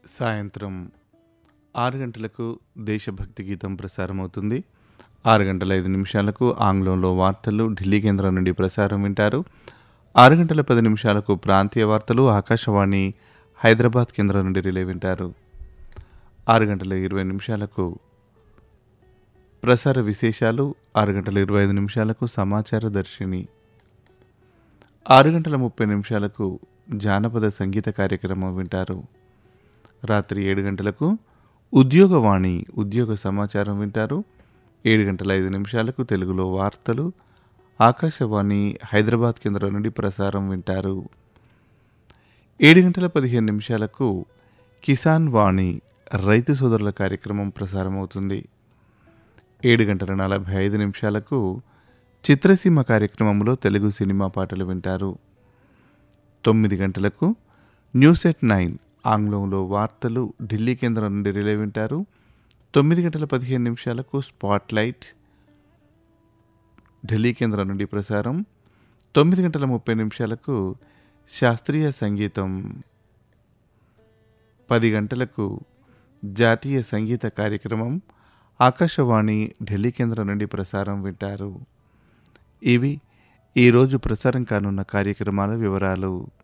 సాయంత్రం ఆరు గంటలకు దేశభక్తి గీతం ప్రసారమవుతుంది ఆరు గంటల ఐదు నిమిషాలకు ఆంగ్లంలో వార్తలు ఢిల్లీ కేంద్రం నుండి ప్రసారం వింటారు ఆరు గంటల పది నిమిషాలకు ప్రాంతీయ వార్తలు ఆకాశవాణి హైదరాబాద్ కేంద్రం నుండి రిలే వింటారు ఆరు గంటల ఇరవై నిమిషాలకు ప్రసార విశేషాలు ఆరు గంటల ఇరవై ఐదు నిమిషాలకు సమాచార దర్శిని ఆరు గంటల ముప్పై నిమిషాలకు జానపద సంగీత కార్యక్రమం వింటారు రాత్రి ఏడు గంటలకు ఉద్యోగవాణి ఉద్యోగ సమాచారం వింటారు ఏడు గంటల ఐదు నిమిషాలకు తెలుగులో వార్తలు ఆకాశవాణి హైదరాబాద్ కేంద్రం నుండి ప్రసారం వింటారు ఏడు గంటల పదిహేను నిమిషాలకు కిసాన్ వాణి రైతు సోదరుల కార్యక్రమం ప్రసారమవుతుంది ఏడు గంటల నలభై ఐదు నిమిషాలకు చిత్రసీమ కార్యక్రమంలో తెలుగు సినిమా పాటలు వింటారు తొమ్మిది గంటలకు న్యూస్ ఎట్ నైన్ ఆంగ్లంలో వార్తలు ఢిల్లీ కేంద్రం నుండి రిలే వింటారు తొమ్మిది గంటల పదిహేను నిమిషాలకు స్పాట్ లైట్ ఢిల్లీ కేంద్రం నుండి ప్రసారం తొమ్మిది గంటల ముప్పై నిమిషాలకు శాస్త్రీయ సంగీతం పది గంటలకు జాతీయ సంగీత కార్యక్రమం ఆకాశవాణి ఢిల్లీ కేంద్రం నుండి ప్రసారం వింటారు ఇవి ఈరోజు ప్రసారం కానున్న కార్యక్రమాల వివరాలు